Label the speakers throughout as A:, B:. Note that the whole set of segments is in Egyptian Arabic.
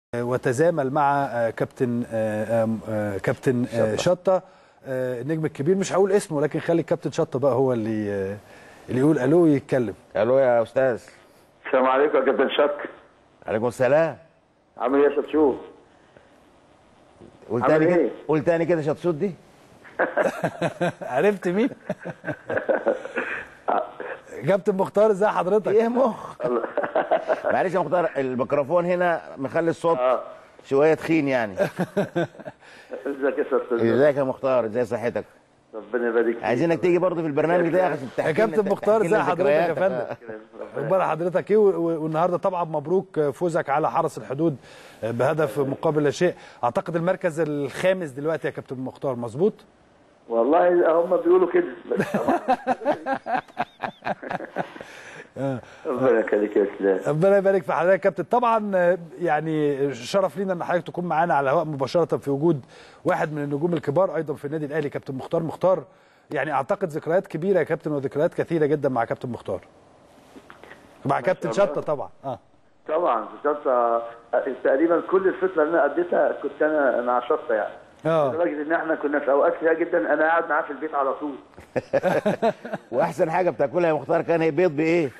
A: وتزامل مع آه، كابتن آه، آم، آه، كابتن آه، شطه آه، النجم الكبير مش هقول اسمه لكن خلي الكابتن شطه بقى هو اللي آه، اللي يقول الو يتكلم
B: الو يا استاذ
C: السلام عليكم يا كابتن شط
B: عليكم السلام
C: عامل ايه يا شطشوط؟
B: قول
C: عامل
B: تاني كده
C: إيه؟
B: قول تاني كده شطشوط دي
A: عرفت مين كابتن مختار ازي حضرتك
B: ايه مخ معلش يا مختار الميكروفون هنا مخلي الصوت
C: اه
B: شويه تخين يعني
C: ازيك يا استاذ
B: ازيك يا مختار ازي صحتك
C: ربنا يبارك فيك
B: عايزينك تيجي برضه في البرنامج ده عشان تحكي
A: يا كابتن
B: لنا-
A: مختار
B: تحكي لنا
A: ازي حضرتك يا
B: ذكرياتك.
A: فندم اخبار حضرتك ايه و- و- والنهارده طبعا مبروك فوزك على حرس الحدود بهدف مقابل لا شيء اعتقد المركز الخامس دلوقتي يا كابتن مختار مظبوط
C: والله هم بيقولوا كده بس طبعا ربنا يخليك يا اسلام
A: ربنا يبارك في حضرتك يا كابتن طبعا آه، يعني شرف لينا ان حضرتك تكون معانا على الهواء مباشره في وجود واحد من النجوم الكبار ايضا في النادي الاهلي كابتن مختار مختار يعني اعتقد ذكريات كبيره يا كابتن وذكريات كثيره جدا مع كابتن مختار مع كابتن
C: شاء الله.
A: شطه طبعا اه
C: طبعا شطه تقريبا كل الفتره اللي انا قضيتها كنت انا مع شطه يعني
A: اه
C: لدرجه ان احنا كنا في اوقات كتير جدا انا قاعد معاه في البيت على طول
B: واحسن حاجه بتاكلها يا مختار كان هي بيض بايه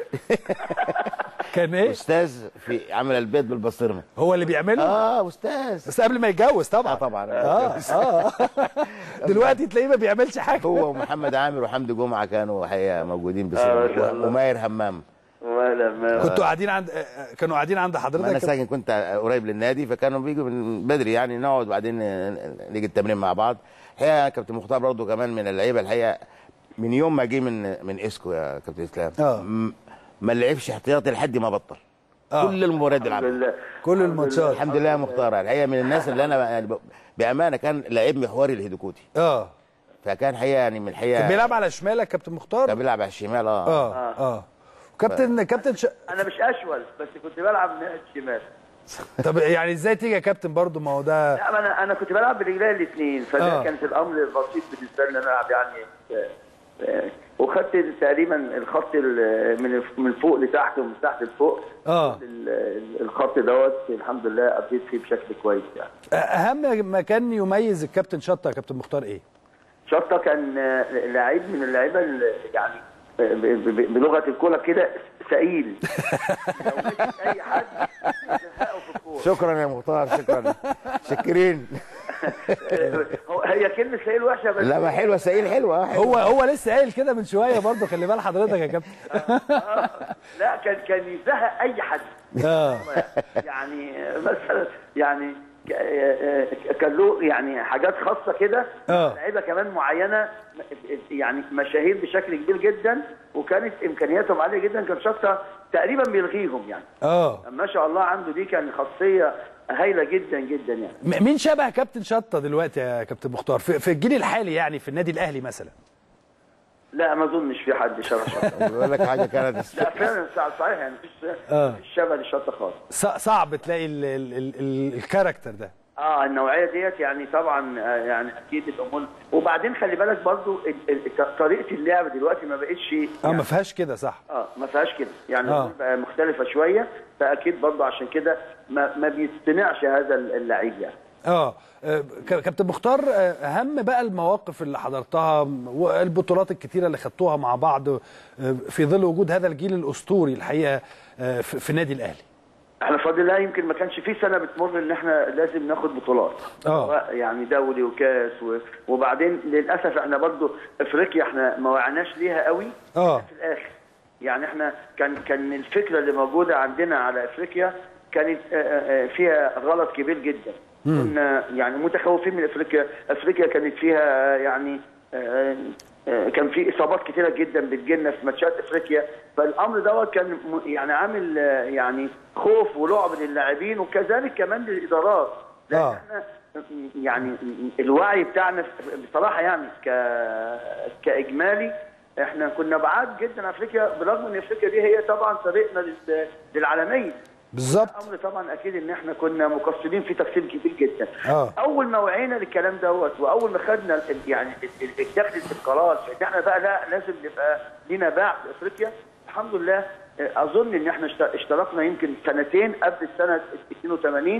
A: كان ايه
B: استاذ في عمل البيض بالبسطرمه
A: هو اللي بيعمله
B: اه استاذ
A: بس قبل ما يتجوز طبعا
B: اه طبعا
A: اه اه دلوقتي تلاقيه ما بيعملش حاجه
B: هو ومحمد عامر وحمدي جمعه كانوا حقيقه موجودين
C: آه، ما شاء
B: بصير
C: الله.
B: وماير همام
C: ولا ما
A: كنتوا قاعدين عند آه، آه، كانوا قاعدين عند
B: ما انا
A: حضرتك
B: ساكن كنت قريب للنادي فكانوا بيجوا من بدري يعني نقعد وبعدين نيجي التمرين مع بعض الحقيقه كابتن مختار برضه كمان من اللعيبه الحقيقه من يوم ما جه من من اسكو يا كابتن اسلام
A: آه.
B: م- ما لعبش احتياطي لحد ما بطل
A: آه.
B: كل المباريات
C: الحمد
B: بيلعبها
C: لله
A: كل الماتشات
B: الحمد لله يا مختار الحقيقه من الناس اللي انا يعني ب- بامانه كان لعيب محوري الهدوكوتي
A: اه
B: فكان حقيقه يعني من الحقيقه
A: كان بيلعب على شمالك كابتن مختار
B: كان بيلعب على الشمال اه
A: اه اه كابتن كابتن ش...
C: انا مش اشول بس كنت بلعب ناحيه الشمال
A: طب يعني ازاي تيجي يا كابتن برضو ما هو ده
C: لا ما انا انا كنت بلعب برجلي الاثنين فده
A: آه.
C: آه. كانت الامر بسيط بالنسبه لي ان انا العب يعني آه، آه، وخدت تقريبا الخط ال- من من فوق لتحت ومن تحت لفوق
A: اه
C: ال- ال- الخط دوت الحمد لله قضيت فيه بشكل كويس يعني
A: اهم مكان يميز الكابتن شطه يا كابتن مختار ايه
C: شطه كان آه، لعيب من اللعيبه اللي يعني آه، ب- ب- بلغه الكوره كده سئيل لو مسك اي حد يزهقه في الكوره
B: شكرا يا مختار شكرا شكرين
C: هو- هي كلمه سئيل وحشه بس
B: لا ما حلوه سئيل حلوه آه، حلوة.
A: هو هو لسه قايل كده من شويه برضو خلي بال حضرتك يا كابتن
C: آه، لا كان كان يزهق اي حد
A: اه
C: يعني مثلا يعني ك- كان له يعني حاجات خاصه كده
A: آه.
C: لعيبه كمان معينه يعني مشاهير بشكل كبير جدا وكانت امكانياتهم عاليه جدا كان شطه تقريبا بيلغيهم يعني
A: اه
C: ما شاء الله عنده دي كان خاصيه هايله جدا جدا يعني
A: م- مين شبه كابتن شطه دلوقتي يا كابتن مختار في, في الجيل الحالي يعني في النادي الاهلي مثلا
C: لا ما اظنش في حد شبه شطه
B: بيقول لك حاجه كانت
C: لا فعلا صحيح يعني مفيش
A: آه.
C: مفيش شبه للشطه خالص
A: ص- صعب تلاقي ال ال ال ال الكاركتر ده
C: اه النوعيه ديت يعني طبعا آه، يعني اكيد الامور وبعدين خلي بالك برضو ال- ال- طريقه اللعب دلوقتي ما بقتش
A: اه
C: يعني
A: ما فيهاش كده صح
C: اه ما فيهاش كده يعني
A: آه.
C: الأمور بقى مختلفه شويه فاكيد برضو عشان كده ما, ما بيصطنعش هذا اللعيب يعني
A: اه آه، ك- كابتن مختار آه، اهم بقى المواقف اللي حضرتها والبطولات الكتيره اللي خدتوها مع بعض آه، في ظل وجود هذا الجيل الاسطوري الحقيقه آه، في في النادي الاهلي
C: احنا بفضل الله يمكن ما كانش في سنه بتمر ان احنا لازم ناخد بطولات
A: آه.
C: سواء يعني دولي وكاس و... وبعدين للاسف احنا برضو افريقيا احنا ما وعناش ليها قوي
A: اه
C: في الاخر يعني احنا كان كان الفكره اللي موجوده عندنا على افريقيا كانت آه، آه، فيها غلط كبير جدا كنا يعني متخوفين من افريقيا افريقيا كانت فيها آه، يعني آه، آه، كان في اصابات كتيره جدا بتجيلنا في ماتشات افريقيا فالامر دوت كان م- يعني عامل آه، يعني خوف ولعب للاعبين وكذلك كمان للادارات لان
A: آه.
C: احنا يعني الوعي بتاعنا بصراحه يعني ك كاجمالي احنا كنا بعاد جدا عن افريقيا برغم ان افريقيا دي هي طبعا طريقنا لل- للعالميه
A: بالظبط
C: امر طبعا اكيد ان احنا كنا مقصرين في تقصير كبير جدا
A: آه.
C: اول ما وعينا للكلام دوت واول ما خدنا ال- يعني ال- ال- اتخذت القرار في ان احنا بقى لا لازم نبقى لينا باع في افريقيا الحمد لله آه، اظن ان احنا اشت- اشتركنا يمكن سنتين قبل السنه 82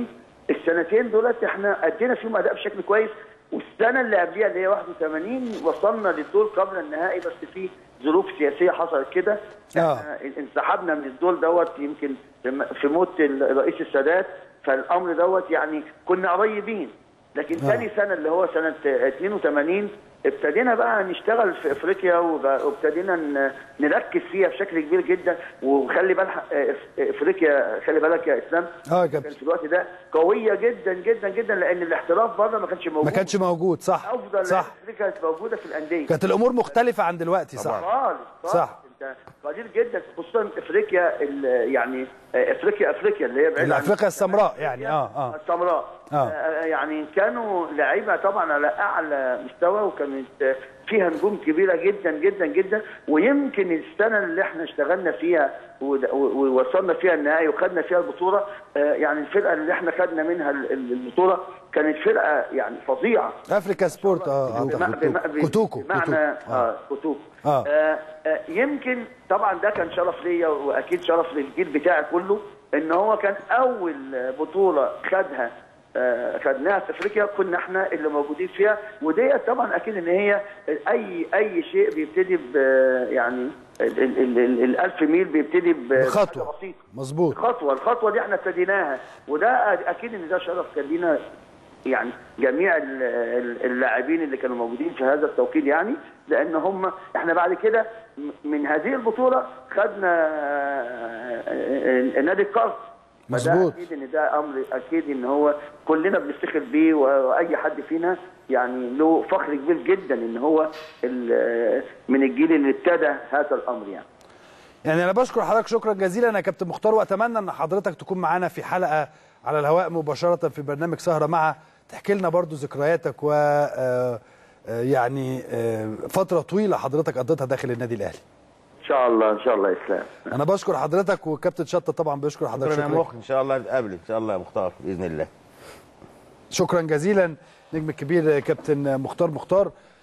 C: السنتين دولت احنا ادينا فيهم اداء بشكل كويس والسنه اللي قبليها اللي هي 81 وصلنا للدور قبل النهائي بس في ظروف سياسيه حصلت كده
A: آه.
C: احنا انسحبنا من الدور دوت يمكن في- في موت الرئيس السادات فالامر دوت يعني كنا قريبين لكن ثاني سنه اللي هو سنه 82 ابتدينا بقى نشتغل في افريقيا وب- وابتدينا ن- نركز فيها بشكل كبير جدا وخلي بالك افريقيا خلي بالك يا اسلام
A: اه يا
C: كان
A: كابتن
C: في الوقت ده قويه جدا جدا جدا لان الاحتراف بره ما كانش موجود
A: ما كانش موجود صح
C: افضل
A: صح
C: افريقيا كانت موجوده في الانديه
A: كانت الامور مختلفه عن دلوقتي صح
C: خالص خالص.
A: صح.
C: انت قليل جدا خصوصا افريقيا ال- يعني افريقيا افريقيا اللي هي بعيد عن-
A: افريقيا السمراء يعني اه اه
C: السمراء
A: آه.
C: آه، يعني كانوا لعيبه طبعا على اعلى مستوى وكانت فيها نجوم كبيره جدا جدا جدا ويمكن السنه اللي احنا اشتغلنا فيها ود- و- ووصلنا فيها النهائي وخدنا فيها البطوله آه، يعني الفرقه اللي احنا خدنا منها ال- ال- البطوله كانت فرقه يعني فظيعه
A: افريكا سبورت اه
C: بمع-
A: آه.
C: بمع- ب-
A: كوتوكو
C: بمعنى
A: كوتوكو.
C: اه كوتوكو
A: آه.
C: آه. آه يمكن طبعا ده كان شرف ليا واكيد شرف للجيل بتاعي كله ان هو كان اول بطوله خدها آه، خدناها في افريقيا كنا احنا اللي موجودين فيها وديت طبعا اكيد ان هي اي اي شيء بيبتدي ب يعني ال- ال- ال- ال- الالف ميل بيبتدي ب-
A: بخطوة.
C: بحاجة بسيطه
A: مظبوط
C: خطوه الخطوه دي احنا ابتديناها وده اكيد ان ده شرف كان لينا يعني جميع ال- ال- اللاعبين اللي كانوا موجودين في هذا التوقيت يعني لان هم احنا بعد كده م- من هذه البطوله خدنا آه، نادي القرن فده
A: مظبوط.
C: اكيد ان ده امر اكيد ان هو كلنا بنفتخر بيه واي حد فينا يعني له فخر كبير جدا ان هو ال- من الجيل اللي ابتدى هذا الامر يعني
A: يعني انا بشكر حضرتك شكرا جزيلا يا كابتن مختار واتمنى ان حضرتك تكون معانا في حلقه على الهواء مباشره في برنامج سهره مع تحكي لنا برضو ذكرياتك و آه، آه، يعني آه، فتره طويله حضرتك قضيتها داخل النادي الاهلي
C: ان شاء الله ان شاء الله يا اسلام
A: انا بشكر حضرتك وكابتن شطه طبعا بشكر حضرتك
B: شكرا يا
A: شكرا
B: مخ ان شاء الله نتقابل ان شاء الله يا مختار باذن الله
A: شكرا جزيلا نجم الكبير كابتن مختار مختار